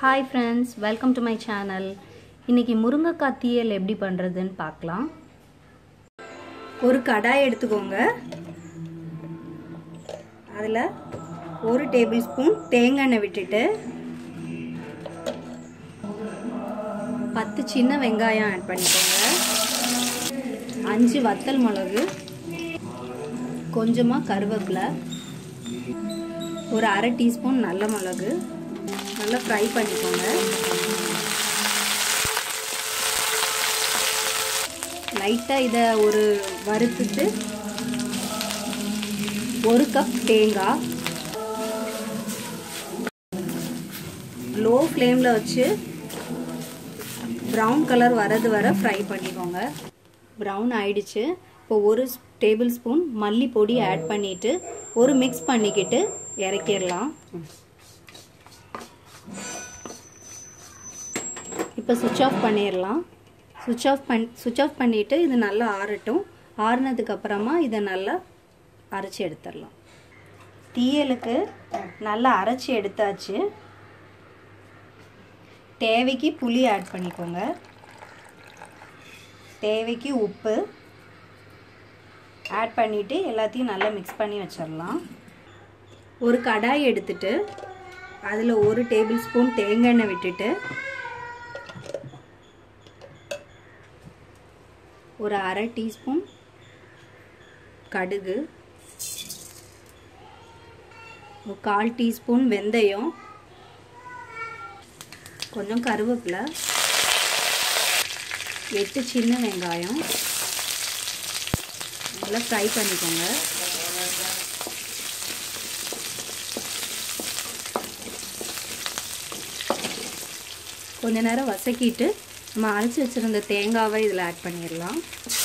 Hi friends welcome to my channel இன்னைக்கு முருங்கைக்காய் தீயல் எப்படி பண்ணுறதுன்னு பார்க்கலாம் ஒரு கடாய் எடுத்துக்கோங்க அதில் ஒரு டேபிள் ஸ்பூன் தேங்காய் எண்ணெய் விட்டுட்டு பத்து சின்ன வெங்காயம் ஆட் பண்ணிக்கோங்க அஞ்சு வத்தல் மிளகு கொஞ்சமாக கருவேப்பிலை ஒரு அரை டீஸ்பூன் நல்ல மிளகு நல்லா ஃப்ரை பண்ணிக்கோங்க லைட்டாக இதை ஒரு வறுத்துட்டு ஒரு கப் தேங்காய் லோ ஃப்ளேமில் வச்சு ப்ரௌன் கலர் வரது வர ஃப்ரை பண்ணிக்கோங்க ப்ரௌன் ஆயிடுச்சு இப்போ ஒரு டேபிள் ஸ்பூன் மல்லி பொடி ஆட் பண்ணிவிட்டு ஒரு மிக்ஸ் பண்ணிக்கிட்டு இறக்கிடலாம் இப்போ சுவிட்ச் ஆஃப் பண்ணிடலாம் சுவிட்ச் ஆஃப் பண் சுவிட்ச் ஆஃப் பண்ணிவிட்டு இது நல்லா ஆறட்டும் ஆறுனதுக்கப்புறமா இதை நல்லா அரைச்சி எடுத்துடலாம் தீயலுக்கு நல்லா அரைச்சி எடுத்தாச்சு தேவைக்கு புளி ஆட் பண்ணிக்கோங்க தேவைக்கு உப்பு ஆட் பண்ணிவிட்டு எல்லாத்தையும் நல்லா மிக்ஸ் பண்ணி வச்சிடலாம் ஒரு கடாய் எடுத்துட்டு அதில் ஒரு டேபிள் ஸ்பூன் தேங்காய் எண்ணெய் விட்டுட்டு ஒரு அரை டீஸ்பூன் கடுகு ஒரு கால் டீஸ்பூன் வெந்தயம் கொஞ்சம் கருவேப்பிலை எட்டு சின்ன வெங்காயம் நல்லா ஃப்ரை பண்ணிக்கோங்க கொஞ்ச நேரம் வசக்கிட்டு நம்ம அரைச்சி வச்சுருந்த தேங்காவை இதில் ஆட் பண்ணிடலாம்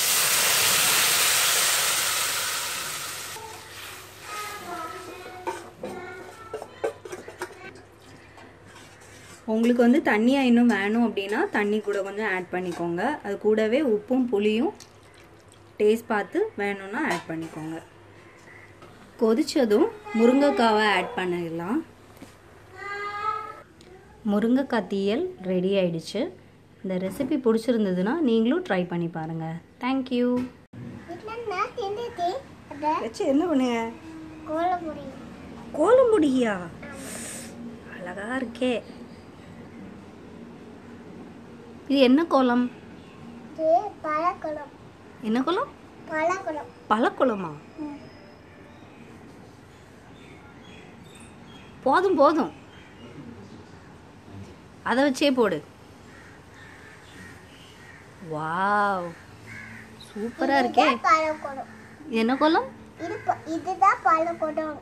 உங்களுக்கு வந்து தண்ணியாக இன்னும் வேணும் அப்படின்னா தண்ணி கூட கொஞ்சம் ஆட் பண்ணிக்கோங்க அது கூடவே உப்பும் புளியும் டேஸ்ட் பார்த்து வேணும்னா ஆட் பண்ணிக்கோங்க கொதிச்சதும் முருங்கைக்காவை ஆட் பண்ணிடலாம் முருங்கைக்காய் தீயல் ரெடி ஆயிடுச்சு இந்த ரெசிபி பிடிச்சிருந்ததுன்னா நீங்களும் ட்ரை பண்ணி பாருங்கள் தேங்க்யூ வச்சு என்ன பண்ணுங்க கோலம் முடியா அழகா இருக்கே இது என்ன கோலம் பழக்குளம் என்ன கோலம் பழக்குளம் பழக்குளமா போதும் போதும் அதை வச்சே போடு வாவ் சூப்பராக இருக்கே பழக்குளம் என்ன கோலம் இது ப- இதுதான் பழக்குளம்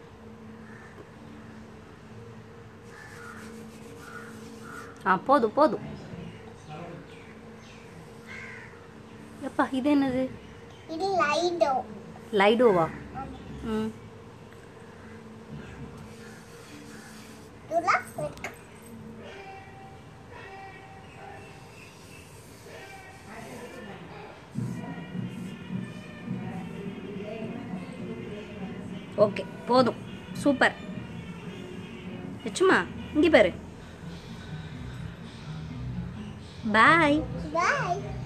ஆ போதும் போதும் எப்பா இது என்னது இது லைடோ லைடோவா ம் இதெல்லாம் இருக்கு. ஓகே போதும் சூப்பர் வச்சுமா இங்கே பாரு பாய் Bye.